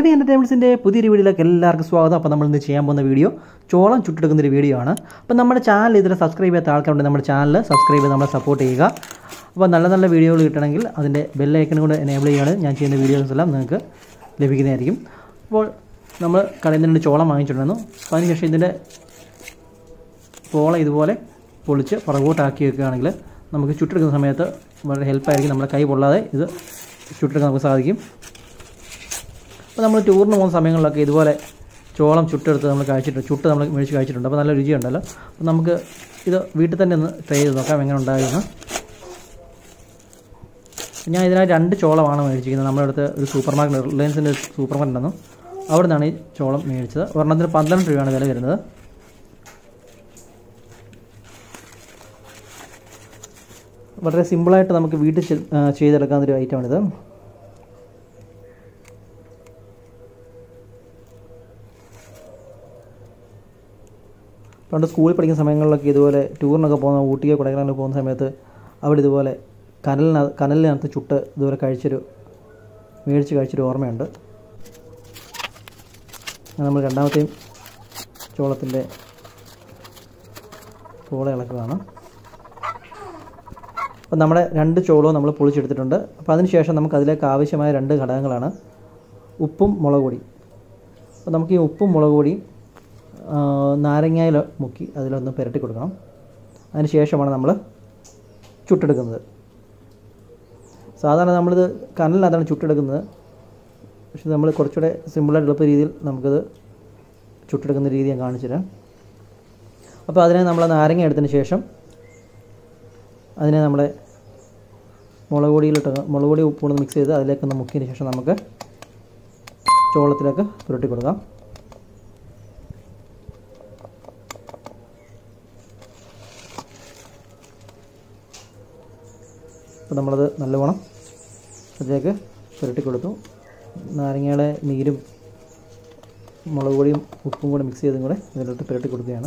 രവി എൻ്റർടൈൻമെൻറ്റ്സിൻ്റെ പുതിയൊരു വീഡിയോയിലേക്ക് എല്ലാവർക്കും സ്വാഗതം അപ്പോൾ നമ്മൾ ഇന്ന് ചെയ്യാൻ പോകുന്ന വീഡിയോ ചോളം ചുട്ടെടുക്കുന്ന ഒരു വീഡിയോ ആണ് അപ്പോൾ നമ്മുടെ ചാനൽ ഇതിൽ സബ്സ്ക്രൈബ് ചെയ്യാത്ത ആൾക്കാരുണ്ട് നമ്മുടെ ചാനൽ സബ്സ്ക്രൈബ് ചെയ്ത് നമ്മളെ സപ്പോർട്ട് ചെയ്യുക അപ്പോൾ നല്ല നല്ല വീഡിയോകൾ കിട്ടണമെങ്കിൽ അതിൻ്റെ ബെല്ലൈക്കനും കൂടെ എനേബിൾ ചെയ്യുകയാണ് ഞാൻ ചെയ്യുന്ന വീഡിയോസ് എല്ലാം നിങ്ങൾക്ക് ലഭിക്കുന്നതായിരിക്കും അപ്പോൾ നമ്മൾ കടയിൽ നിന്ന് ചോളം വാങ്ങിച്ചിട്ടുണ്ടായിരുന്നു അപ്പോൾ അതിനുശേഷം ഇതിൻ്റെ പോള ഇതുപോലെ പൊളിച്ച് പുറകോട്ടാക്കി വെക്കുകയാണെങ്കിൽ നമുക്ക് ചുട്ടെടുക്കുന്ന സമയത്ത് വളരെ ഹെൽപ്പായിരിക്കും നമ്മുടെ കൈ പൊള്ളാതെ ഇത് ചുട്ടെടുക്കാൻ നമുക്ക് സാധിക്കും അപ്പോൾ നമ്മൾ ടൂറിന് പോകുന്ന സമയങ്ങളിലൊക്കെ ഇതുപോലെ ചോളം ചുട്ടെടുത്ത് നമ്മൾ കഴിച്ചിട്ടുണ്ട് ചുട്ട് നമ്മൾ മേടിച്ച് കഴിച്ചിട്ടുണ്ട് അപ്പോൾ നല്ല രുചിയുണ്ടല്ലോ അപ്പോൾ നമുക്ക് ഇത് വീട്ടിൽ തന്നെ ഒന്ന് ട്രൈ ചെയ്ത് നോക്കാം എങ്ങനെ ഉണ്ടായിരുന്നു ഞാൻ ഇതിനായി രണ്ട് ചോളമാണ് മേടിച്ചിരിക്കുന്നത് നമ്മുടെ അടുത്ത് ഒരു സൂപ്പർ മാർക്കറ്റ് റിലയൻസിൻ്റെ സൂപ്പർ മാർക്കറ്റ് ഉണ്ടെന്നു അവിടെ നിന്നാണ് ഈ ചോളം മേടിച്ചത് ഒരെണ്ണത്തിന് പന്ത്രണ്ട് രൂപയാണ് വില വരുന്നത് വളരെ സിമ്പിളായിട്ട് നമുക്ക് വീട്ടിൽ ചെ- ആ, ചെയ്തെടുക്കാവുന്ന ഒരു ഐറ്റമാണിത് പണ്ട് സ്കൂളിൽ പഠിക്കുന്ന സമയങ്ങളിലൊക്കെ ഇതുപോലെ ടൂറിനൊക്കെ പോകുന്ന ഊട്ടിയോ കൊടൈക്കനാലിൽ പോകുന്ന സമയത്ത് അവിടെ ഇതുപോലെ കനലിന കനലിനകത്ത് ചുട്ട് ഇതുപോലെ കഴിച്ചൊരു മേടിച്ച് കഴിച്ചൊരു ഓർമ്മയുണ്ട് അങ്ങനെ നമ്മൾ രണ്ടാമത്തെയും ചോളത്തിൻ്റെ പോള ഇളക്കുകയാണ് അപ്പോൾ നമ്മുടെ രണ്ട് ചോളവും നമ്മൾ പൊളിച്ചെടുത്തിട്ടുണ്ട് അപ്പോൾ അതിന് ശേഷം നമുക്ക് അതിലേക്ക് ആവശ്യമായ രണ്ട് ഘടകങ്ങളാണ് ഉപ്പും മുളക് പൊടി അപ്പോൾ നമുക്ക് ഈ ഉപ്പും മുളക് പൊടിയും ആ, നാരങ്ങയിൽ മുക്കി അതിലൊന്ന് പുരട്ടി കൊടുക്കണം അതിന് ശേഷമാണ് നമ്മൾ ചുട്ടെടുക്കുന്നത് സാധാരണ നമ്മളിത് കനലിനകത്താണ് ചുട്ടെടുക്കുന്നത് പക്ഷെ നമ്മൾ കുറച്ചുകൂടെ സിമ്പിളായിട്ട് എളുപ്പ രീതിയിൽ നമുക്കിത് ചുട്ടെടുക്കുന്ന രീതി ഞാൻ കാണിച്ചു തരാം അപ്പോൾ അതിനെ നമ്മൾ നാരങ്ങ എടുത്തതിന് ശേഷം അതിനെ നമ്മുടെ മുളക് പൊടിയിലിട്ട് മുളക് പൊടി ഉപ്പുകൊണ്ട് മിക്സ് ചെയ്ത് അതിലേക്കൊന്ന് മുക്കിയതിന് ശേഷം നമുക്ക് ചോളത്തിലേക്ക് പുരട്ടി കൊടുക്കാം അപ്പോൾ നമ്മളത് നല്ലവണ്ണം അതിലേക്ക് പുരട്ടി കൊടുത്തു നാരങ്ങയുടെ നീരും മുളക് പൊടിയും ഉപ്പും കൂടെ മിക്സ് ചെയ്തും കൂടെ ഇതിലോട്ട് പുരട്ടി കൊടുക്കുകയാണ്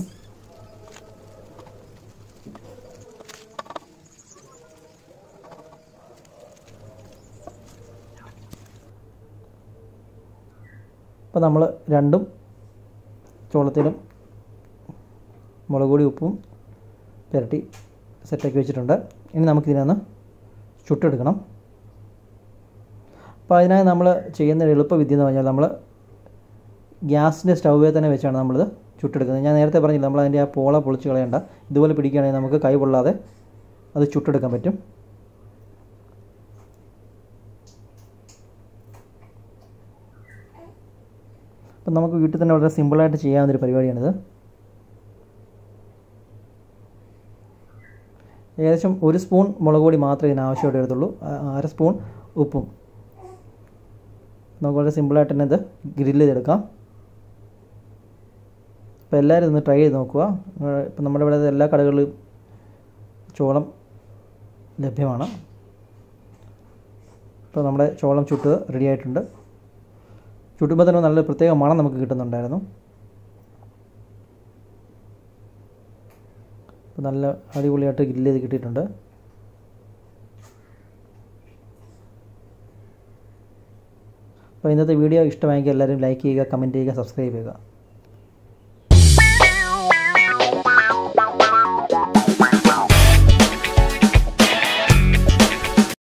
അപ്പോൾ നമ്മൾ രണ്ടും ചോളത്തിലും മുളക് പൊടി ഉപ്പും പുരട്ടി സെറ്റാക്കി വെച്ചിട്ടുണ്ട് ഇനി നമുക്കിതിനൊന്ന് ചുട്ടെടുക്കണം അപ്പോൾ അതിനായി നമ്മൾ ചെയ്യുന്ന ഒരു എളുപ്പവിദ്യ എന്ന് പറഞ്ഞാൽ നമ്മൾ ഗ്യാസിൻ്റെ സ്റ്റൗവിൽ തന്നെ വെച്ചാണ് നമ്മളിത് ചുട്ടെടുക്കുന്നത് ഞാൻ നേരത്തെ പറഞ്ഞില്ല നമ്മൾ അതിൻ്റെ ആ പോള പൊളിച്ച് കളയണ്ട ഇതുപോലെ പിടിക്കുകയാണെങ്കിൽ നമുക്ക് കൈ പൊള്ളാതെ അത് ചുട്ടെടുക്കാൻ പറ്റും അപ്പം നമുക്ക് വീട്ടിൽ തന്നെ വളരെ സിമ്പിളായിട്ട് ചെയ്യാവുന്നൊരു പരിപാടിയാണിത് ഏകദേശം ഒരു സ്പൂൺ മുളക് പൊടി മാത്രമേ ഇതിന് ആവശ്യമായിട്ട് വരത്തുള്ളൂ ആ- അര സ്പൂൺ ഉപ്പും നമുക്ക് വളരെ സിമ്പിളായിട്ട് തന്നെ ഇത് ഗ്രില്ല് ചെയ്തെടുക്കാം അപ്പോൾ എല്ലാവരും ഒന്ന് ട്രൈ ചെയ്ത് നോക്കുക ഇപ്പം നമ്മുടെ ഇവിടെ എല്ലാ കടകളിലും ചോളം ലഭ്യമാണ് ഇപ്പോൾ നമ്മുടെ ചോളം ചുട്ട് റെഡി ആയിട്ടുണ്ട് ചുട്ടുമ്പോൾ തന്നെ നല്ല പ്രത്യേക മണം നമുക്ക് കിട്ടുന്നുണ്ടായിരുന്നു അപ്പോൾ നല്ല അടിപൊളിയായിട്ട് ഗ്രില്ല് ചെയ്ത് കിട്ടിയിട്ടുണ്ട് അപ്പോൾ ഇന്നത്തെ വീഡിയോ ഇഷ്ടമായെങ്കിൽ എല്ലാവരും ലൈക്ക് ചെയ്യുക കമൻറ്റ് ചെയ്യുക സബ്സ്ക്രൈബ് ചെയ്യുക